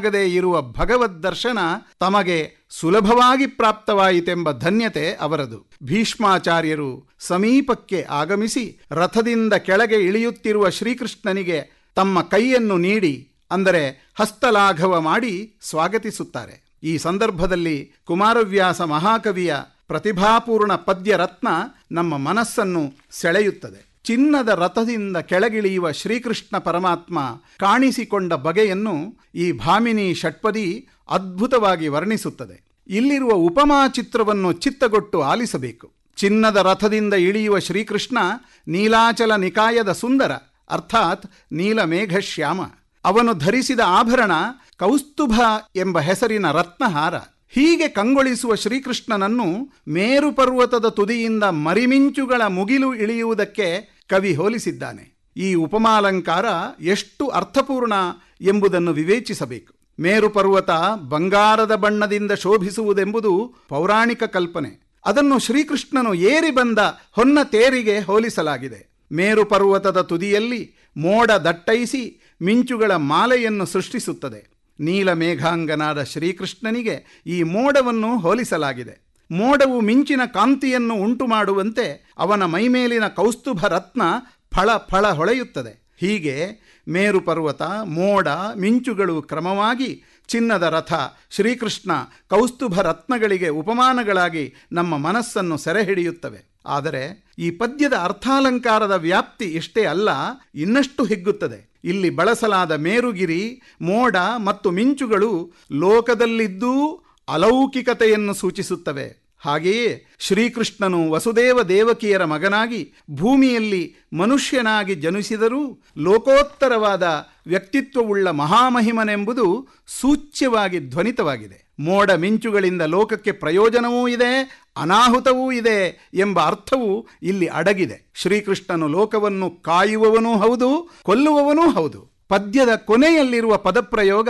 ಆಗದೇ ಇರುವ ಭಗವದ್ ದರ್ಶನ ತಮಗೆ ಸುಲಭವಾಗಿ ಪ್ರಾಪ್ತವಾಯಿತೆಂಬ ಧನ್ಯತೆ ಅವರದು ಭೀಷ್ಮಾಚಾರ್ಯರು ಸಮೀಪಕ್ಕೆ ಆಗಮಿಸಿ ರಥದಿಂದ ಕೆಳಗೆ ಇಳಿಯುತ್ತಿರುವ ಶ್ರೀಕೃಷ್ಣನಿಗೆ ತಮ್ಮ ಕೈಯನ್ನು ನೀಡಿ ಅಂದರೆ ಹಸ್ತಲಾಘವ ಮಾಡಿ ಸ್ವಾಗತಿಸುತ್ತಾರೆ ಈ ಸಂದರ್ಭದಲ್ಲಿ ಕುಮಾರವ್ಯಾಸ ಮಹಾಕವಿಯ ಪ್ರತಿಭಾಪೂರ್ಣ ಪದ್ಯ ರತ್ನ ನಮ್ಮ ಮನಸ್ಸನ್ನು ಸೆಳೆಯುತ್ತದೆ ಚಿನ್ನದ ರಥದಿಂದ ಕೆಳಗಿಳಿಯುವ ಶ್ರೀಕೃಷ್ಣ ಪರಮಾತ್ಮ ಕಾಣಿಸಿಕೊಂಡ ಬಗೆಯನ್ನು ಈ ಭಾಮಿನಿ ಷಟ್ಪದಿ ಅದ್ಭುತವಾಗಿ ವರ್ಣಿಸುತ್ತದೆ ಇಲ್ಲಿರುವ ಉಪಮಾ ಚಿತ್ರವನ್ನು ಚಿತ್ತಗೊಟ್ಟು ಆಲಿಸಬೇಕು ಚಿನ್ನದ ರಥದಿಂದ ಇಳಿಯುವ ಶ್ರೀಕೃಷ್ಣ ನೀಲಾಚಲ ನಿಕಾಯದ ಸುಂದರ ಅರ್ಥಾತ್ ನೀಲಮೇಘಶ್ಯಾಮ ಅವನು ಧರಿಸಿದ ಆಭರಣ ಕೌಸ್ತುಭ ಎಂಬ ಹೆಸರಿನ ರತ್ನಹಾರ ಹೀಗೆ ಕಂಗೊಳಿಸುವ ಶ್ರೀಕೃಷ್ಣನನ್ನು ಮೇರು ಪರ್ವತದ ತುದಿಯಿಂದ ಮರಿಮಿಂಚುಗಳ ಮುಗಿಲು ಇಳಿಯುವುದಕ್ಕೆ ಕವಿ ಹೋಲಿಸಿದ್ದಾನೆ ಈ ಉಪಮಾಲಂಕಾರ ಎಷ್ಟು ಅರ್ಥಪೂರ್ಣ ಎಂಬುದನ್ನು ವಿವೇಚಿಸಬೇಕು ಮೇರು ಪರ್ವತ ಬಂಗಾರದ ಬಣ್ಣದಿಂದ ಶೋಭಿಸುವುದೆಂಬುದು ಪೌರಾಣಿಕ ಕಲ್ಪನೆ ಅದನ್ನು ಶ್ರೀಕೃಷ್ಣನು ಏರಿ ಬಂದ ಹೊನ್ನ ತೇರಿಗೆ ಹೋಲಿಸಲಾಗಿದೆ ಮೇರು ಪರ್ವತದ ತುದಿಯಲ್ಲಿ ಮೋಡ ದಟ್ಟೈಸಿ ಮಿಂಚುಗಳ ಮಾಲೆಯನ್ನು ಸೃಷ್ಟಿಸುತ್ತದೆ ನೀಲ ಮೇಘಾಂಗನಾದ ಶ್ರೀಕೃಷ್ಣನಿಗೆ ಈ ಮೋಡವನ್ನು ಹೋಲಿಸಲಾಗಿದೆ ಮೋಡವು ಮಿಂಚಿನ ಕಾಂತಿಯನ್ನು ಉಂಟು ಮಾಡುವಂತೆ ಅವನ ಮೈಮೇಲಿನ ಕೌಸ್ತುಭ ರತ್ನ ಫಳ ಫಳ ಹೊಳೆಯುತ್ತದೆ ಹೀಗೆ ಮೇರು ಪರ್ವತ ಮೋಡ ಮಿಂಚುಗಳು ಕ್ರಮವಾಗಿ ಚಿನ್ನದ ರಥ ಶ್ರೀಕೃಷ್ಣ ಕೌಸ್ತುಭ ರತ್ನಗಳಿಗೆ ಉಪಮಾನಗಳಾಗಿ ನಮ್ಮ ಮನಸ್ಸನ್ನು ಸೆರೆ ಹಿಡಿಯುತ್ತವೆ ಆದರೆ ಈ ಪದ್ಯದ ಅರ್ಥಾಲಂಕಾರದ ವ್ಯಾಪ್ತಿ ಇಷ್ಟೇ ಅಲ್ಲ ಇನ್ನಷ್ಟು ಹಿಗ್ಗುತ್ತದೆ ಇಲ್ಲಿ ಬಳಸಲಾದ ಮೇರುಗಿರಿ ಮೋಡ ಮತ್ತು ಮಿಂಚುಗಳು ಲೋಕದಲ್ಲಿದ್ದೂ ಅಲೌಕಿಕತೆಯನ್ನು ಸೂಚಿಸುತ್ತವೆ ಹಾಗೆಯೇ ಶ್ರೀಕೃಷ್ಣನು ವಸುದೇವ ದೇವಕಿಯರ ಮಗನಾಗಿ ಭೂಮಿಯಲ್ಲಿ ಮನುಷ್ಯನಾಗಿ ಜನಿಸಿದರೂ ಲೋಕೋತ್ತರವಾದ ವ್ಯಕ್ತಿತ್ವವುಳ್ಳ ಮಹಾಮಹಿಮನೆಂಬುದು ಸೂಚ್ಯವಾಗಿ ಧ್ವನಿತವಾಗಿದೆ ಮೋಡ ಮಿಂಚುಗಳಿಂದ ಲೋಕಕ್ಕೆ ಪ್ರಯೋಜನವೂ ಇದೆ ಅನಾಹುತವೂ ಇದೆ ಎಂಬ ಅರ್ಥವು ಇಲ್ಲಿ ಅಡಗಿದೆ ಶ್ರೀಕೃಷ್ಣನು ಲೋಕವನ್ನು ಕಾಯುವವನೂ ಹೌದು ಕೊಲ್ಲುವವನೂ ಹೌದು ಪದ್ಯದ ಕೊನೆಯಲ್ಲಿರುವ ಪದಪ್ರಯೋಗ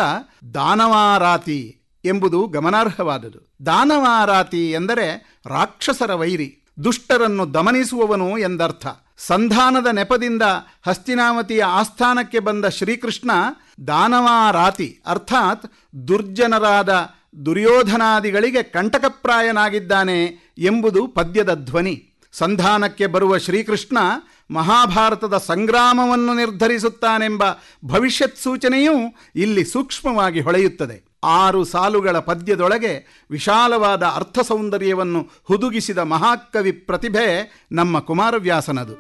ದಾನವಾರಾತಿ ಎಂಬುದು ಗಮನಾರ್ಹವಾದುದು ದಾನವಾರಾತಿ ಎಂದರೆ ರಾಕ್ಷಸರ ವೈರಿ ದುಷ್ಟರನ್ನು ದಮನಿಸುವವನು ಎಂದರ್ಥ ಸಂಧಾನದ ನೆಪದಿಂದ ಹಸ್ತಿನಾವತಿಯ ಆಸ್ಥಾನಕ್ಕೆ ಬಂದ ಶ್ರೀಕೃಷ್ಣ ದಾನವಾರಾತಿ ಅರ್ಥಾತ್ ದುರ್ಜನರಾದ ದುರ್ಯೋಧನಾದಿಗಳಿಗೆ ಕಂಟಕಪ್ರಾಯನಾಗಿದ್ದಾನೆ ಎಂಬುದು ಪದ್ಯದ ಧ್ವನಿ ಸಂಧಾನಕ್ಕೆ ಬರುವ ಶ್ರೀಕೃಷ್ಣ ಮಹಾಭಾರತದ ಸಂಗ್ರಾಮವನ್ನು ನಿರ್ಧರಿಸುತ್ತಾನೆಂಬ ಭವಿಷ್ಯತ್ ಸೂಚನೆಯೂ ಇಲ್ಲಿ ಸೂಕ್ಷ್ಮವಾಗಿ ಹೊಳೆಯುತ್ತದೆ ಆರು ಸಾಲುಗಳ ಪದ್ಯದೊಳಗೆ ವಿಶಾಲವಾದ ಅರ್ಥ ಸೌಂದರ್ಯವನ್ನು ಹುದುಗಿಸಿದ ಮಹಾಕವಿ ಪ್ರತಿಭೆ ನಮ್ಮ ಕುಮಾರವ್ಯಾಸನದು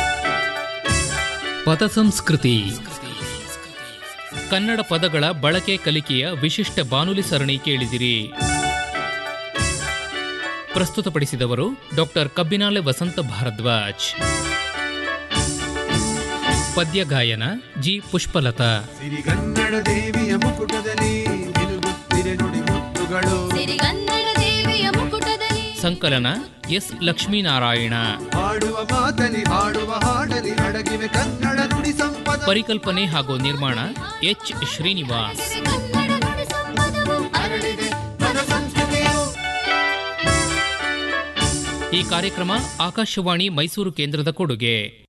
ಪದಸಂಸ್ಕೃತಿ ಕನ್ನಡ ಪದಗಳ ಬಳಕೆ ಕಲಿಕೆಯ ವಿಶಿಷ್ಟ ಬಾನುಲಿ ಸರಣಿ ಕೇಳಿದಿರಿ ಪ್ರಸ್ತುತಪಡಿಸಿದವರು ಡಾಕ್ಟರ್ ಕಬ್ಬಿನಾಲೆ ವಸಂತ ಭಾರದ್ವಾಜ್ ಪದ್ಯ ಗಾಯನ ಜಿ ಪುಷ್ಪಲತಾ ಸಿರಿಗನ್ನಡ ದೇವಿಯ ಮುಕುಟದಲ್ಲಿ ನಿಲುಗುತ್ತಿರೆ ನುಡಿ ಮುತ್ತುಗಳು ಸಿರಿಗನ್ನಡ ದೇವಿಯ ಮುಕುಟದಲ್ಲಿ ಸಂಕಲನ ಎಸ್ ಲಕ್ಷ್ಮೀನಾರಾಯಣ ಹಾಡುವ ಮಾತಲಿ ಹಾಡುವ ಹಾಡಲಿ ಅಡಗಿವೆ ಕನ್ನಡ ನುಡಿ ಸಂಪದ ಪರಿಕಲ್ಪನೆ ಹಾಗೂ ನಿರ್ಮಾಣ ಎಚ್ ಶ್ರೀನಿವಾಸ್ ಕನ್ನಡ ನುಡಿ ಸಂಪದವು ಹರಡಿದೆ ಪದ ಸಂಸ್ಕೃತಿಯು ಈ ಕಾರ್ಯಕ್ರಮ ಆಕಾಶವಾಣಿ ಮೈಸೂರು ಕೇಂದ್ರದ ಕೊಡುಗೆ